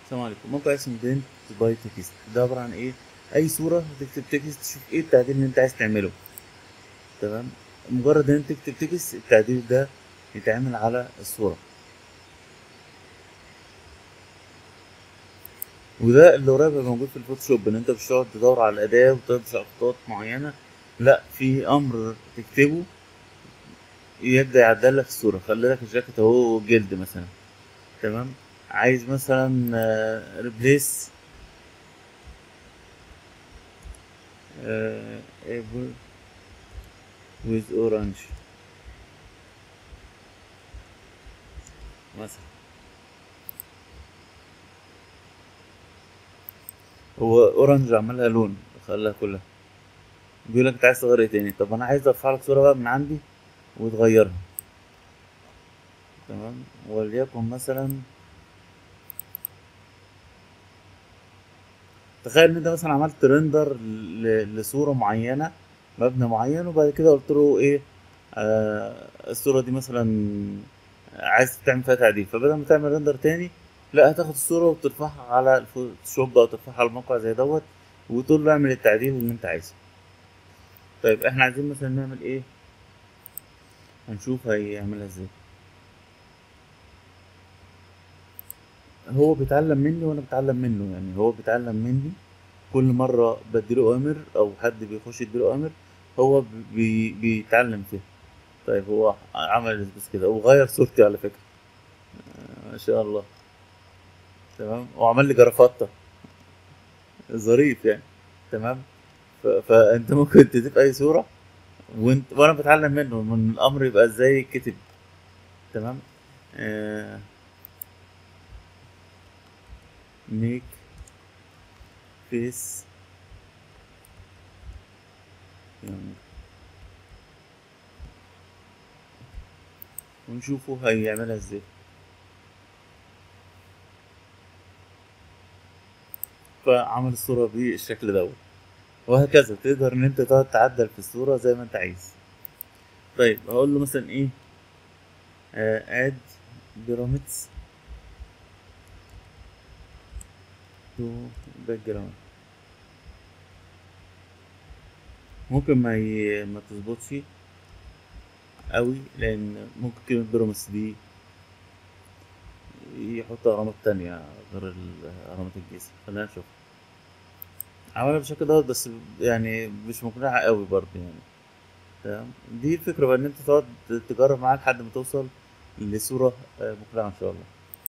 السلام عليكم موقع اسمه دنت باي تكست ده عبارة عن ايه اي صورة تكتب تكست تشوف ايه التعديل اللي انت عايز تعمله تمام مجرد ان انت تكتب تكست التعديل ده يتعمل على الصورة وده اللي قريب هيبقى موجود في الفوتوشوب ان انت مش تقعد تدور على الاداة وتمشي اخطاء معينة لا في امر تكتبه يبدأ يعدل لك الصورة خلي لك الجاكيت اهو جلد مثلا تمام عايز مثلا ريبليس able with orange مثلا هو اورنج عملها لون خلاها كلها بيقول لك انت عايز تغير ايه تاني طب انا عايز ارفع لك صوره بقى من عندي وتغيرها تمام وليكن مثلا تخيل ان انت مثلا عملت ريندر لصوره معينه مبنى معين وبعد كده قلت له ايه آه الصوره دي مثلا عايز تعمل فيها تعديل فبدل ما تعمل ريندر تاني لا هتاخد الصوره وترفعها على الفوتوشوب او ترفعها على الموقع زي دوت وتقول له اعمل التعديل اللي انت عايزه طيب احنا عايزين مثلا نعمل ايه هنشوف هيعملها ازاي هو بيتعلم مني وانا بتعلم منه يعني هو بيتعلم مني كل مرة بديله اوامر او حد بيخش يديله اوامر هو بي بيتعلم فيها طيب هو عمل بس كده وغير صورتي على فكرة ما شاء الله تمام وعمل لي جرافطة ظريف يعني تمام فانت ممكن تضيف اي صورة وانت وانا بتعلم منه من الامر يبقى ازاي يتكتب تمام آه make face ونشوفه هيعملها ازاي فعمل الصورة بالشكل دوت وهكذا تقدر ان انت تقعد تعدل في الصورة زي ما انت عايز طيب هقول له مثلا ايه اد بيراميدز تو باك جراوند ممكن ما ي... ما تظبطش قوي لان ممكن كلمة بيراميدز دي يحط اهرامات تانية غير اهرامات الجيزة خلينا نشوف عملها بالشكل دوت بس يعني مش مقنعة قوي برضه يعني تمام دي الفكرة بقى ان انت تقعد تجرب معاه لحد ما توصل لصورة مقنعة ان شاء الله